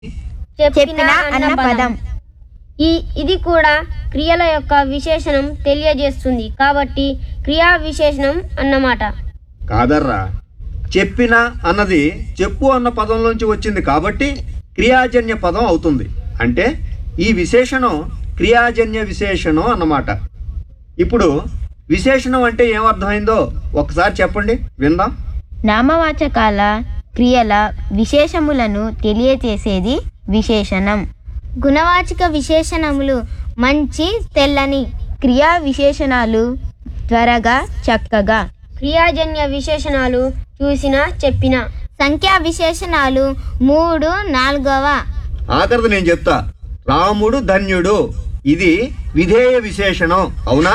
చెప్పిన అన్న పదం ఈ ఇది కూడా క్రియల యొక్క విశేషణం తెలియజేస్తుంది కాబట్టి క్రియా విశేషణం అన్నమాట కాదర్రా చెప్పిన అన్నది చెప్పు అన్న పదంలోంచి వచ్చింది కాబట్టి క్రియాజన్య పదం అవుతుంది అంటే ఈ విశేషణం క్రియాజన్య విశేషణం అన్నమాట ఇప్పుడు విశేషణం అంటే ఏమర్థమైందో ఒకసారి చెప్పండి విందాం నామవాచకాల క్రియల విశేషములను తెలియచేసేది విశేషణం గుణవాచక విశేషణములు మంచి తెల్లని క్రియా విశేషణాలు త్వరగా చక్కగా క్రియాజన్య విశేషణాలు చూసినా చెప్పినా సంఖ్యా విశేషణాలు మూడు నాలుగవ ఆఖరిది నేను చెప్తా రాముడు ధన్యుడు ఇది విధేయ విశేషణం అవునా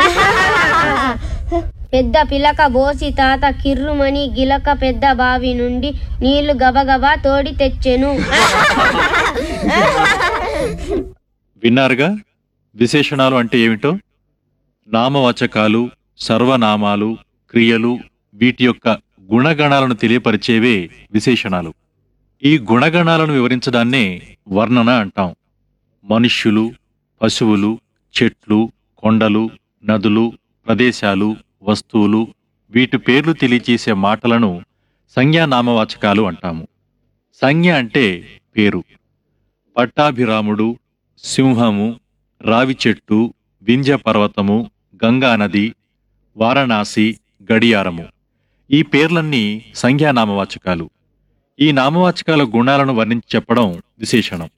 పెద్ద పిలక బోసి తాత కిర్రుమని గిలక పెద్ద బావి నుండి నీళ్లు గబగబా తోడి తెచ్చెను విన్నారుగా విశేషణాలు అంటే ఏమిటో నామవాచకాలు సర్వనామాలు క్రియలు వీటి యొక్క గుణగణాలను తెలియపరిచేవే విశేషణాలు ఈ గుణగణాలను వివరించడాన్నే వర్ణన అంటాం మనుష్యులు పశువులు చెట్లు కొండలు నదులు ప్రదేశాలు వస్తువులు వీటి పేర్లు తెలియచేసే మాటలను సంజ్ఞానామవాచకాలు అంటాము సంజ్ఞ అంటే పేరు పట్టాభిరాముడు సింహము రావి చెట్టు వింధ్య పర్వతము గంగా నది వారణాసి గడియారము ఈ పేర్లన్నీ సంఖ్యానామవాచకాలు ఈ నామవాచకాల గుణాలను వర్ణించి చెప్పడం విశేషణం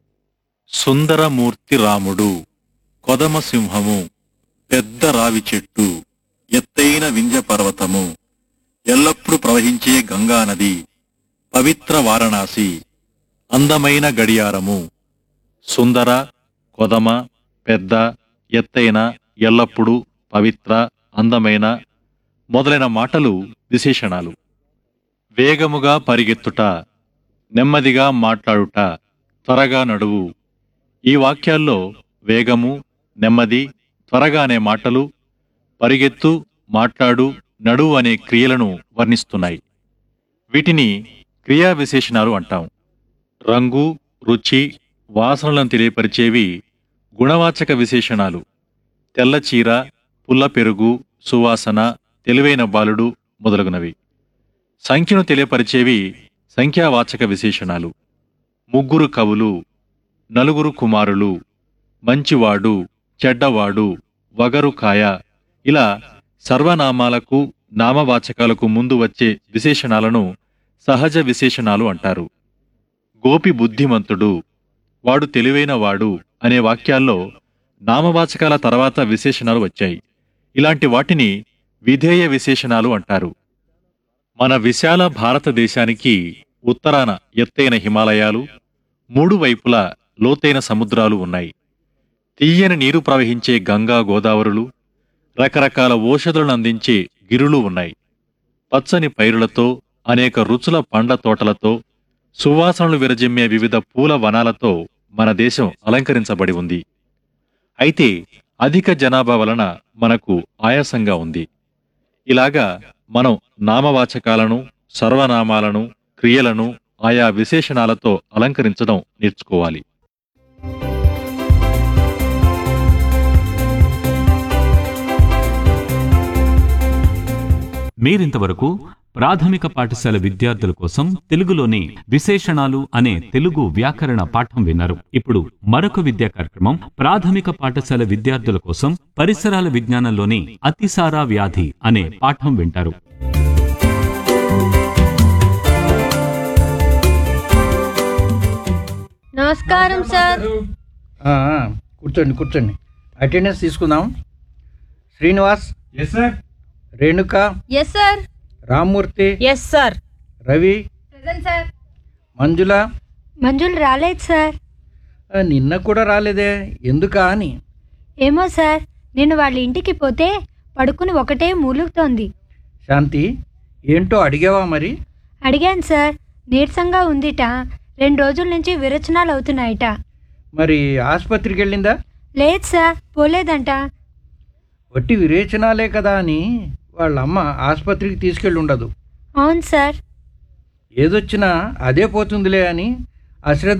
సుందరమూర్తి రాముడు కొదమ సింహము పెద్ద రావి చెట్టు ఎత్తైన వింధ్య పర్వతము ఎల్లప్పుడూ ప్రవహించే గంగా నది పవిత్ర వారణాసి అందమైన గడియారము సుందర కొదమ పెద్ద ఎత్తైన ఎల్లప్పుడూ పవిత్ర అందమైన మొదలైన మాటలు విశేషణాలు వేగముగా పరిగెత్తుట నెమ్మదిగా మాట్లాడుట త్వరగా నడువు ఈ వాక్యాల్లో వేగము నెమ్మది త్వరగా అనే మాటలు పరిగెత్తు మాట్లాడు నడువు అనే క్రియలను వర్ణిస్తున్నాయి వీటిని క్రియా విశేషణాలు అంటాం రంగు రుచి వాసనలను తెలియపరిచేవి గుణవాచక విశేషణాలు తెల్ల చీర పుల్ల పెరుగు సువాసన తెలివైన బాలుడు మొదలగునవి సంఖ్యను తెలియపరిచేవి సంఖ్యావాచక విశేషణాలు ముగ్గురు కవులు నలుగురు కుమారులు మంచివాడు చెడ్డవాడు వగరు కాయ ఇలా సర్వనామాలకు నామవాచకాలకు ముందు వచ్చే విశేషణాలను సహజ విశేషణాలు అంటారు గోపి బుద్ధిమంతుడు వాడు తెలివైన వాడు అనే వాక్యాల్లో నామవాచకాల తర్వాత విశేషణాలు వచ్చాయి ఇలాంటి వాటిని విధేయ విశేషణాలు అంటారు మన విశాల భారతదేశానికి ఉత్తరాన ఎత్తైన హిమాలయాలు మూడు వైపులా లోతైన సముద్రాలు ఉన్నాయి తీయని నీరు ప్రవహించే గంగా గోదావరులు రకరకాల ఓషధులను అందించే గిరులు ఉన్నాయి పచ్చని పైరులతో అనేక రుచుల పండ్ల తోటలతో సువాసనలు విరజిమ్మే వివిధ పూల వనాలతో మన దేశం అలంకరించబడి ఉంది అయితే అధిక జనాభా వలన మనకు ఆయాసంగా ఉంది ఇలాగా మనం నామవాచకాలను సర్వనామాలను క్రియలను ఆయా విశేషణాలతో అలంకరించడం నేర్చుకోవాలి మీరింతవరకు ప్రాథమిక పాఠశాల విద్యార్థుల కోసం తెలుగులోని విశేషణాలు అనే తెలుగు వ్యాకరణ పాఠం విన్నారు ఇప్పుడు మరొక విద్యా కార్యక్రమం ప్రాథమిక పాఠశాల విద్యార్థుల కోసం పరిసరాల విజ్ఞానంలోని అతిసారా వ్యాధి అనే పాఠం వింటారు నమస్కారం సార్ ఆ, ఆ, కూర్చోండి కూర్చోండి అటెండెన్స్ తీసుకుందాం Srinivas yes sir Renuka yes sir Rammurthy yes sir Ravi present sir Manjula మంజులు రాలేదు సార్ ఆ, నిన్న కూడా రాలేదే ఎందుకా అని ఏమో సార్ నేను వాళ్ళ ఇంటికి పోతే పడుకుని ఒకటే మూలుగుతోంది శాంతి ఏంటో అడిగావా మరి అడిగాను సార్ నీరసంగా ఉందిట రెండు రోజుల నుంచి విరచనాలు అవుతున్నాయట మరి ఆసుపత్రికి వెళ్ళిందా లేదు సార్ పోలేదంట వట్టి విరేచనాలే కదా అని వాళ్ళ అమ్మ ఆసుపత్రికి తీసుకెళ్ళి ఉండదు అవును సార్ ఏదొచ్చినా అదే పోతుందిలే అని అశ్రద్ధ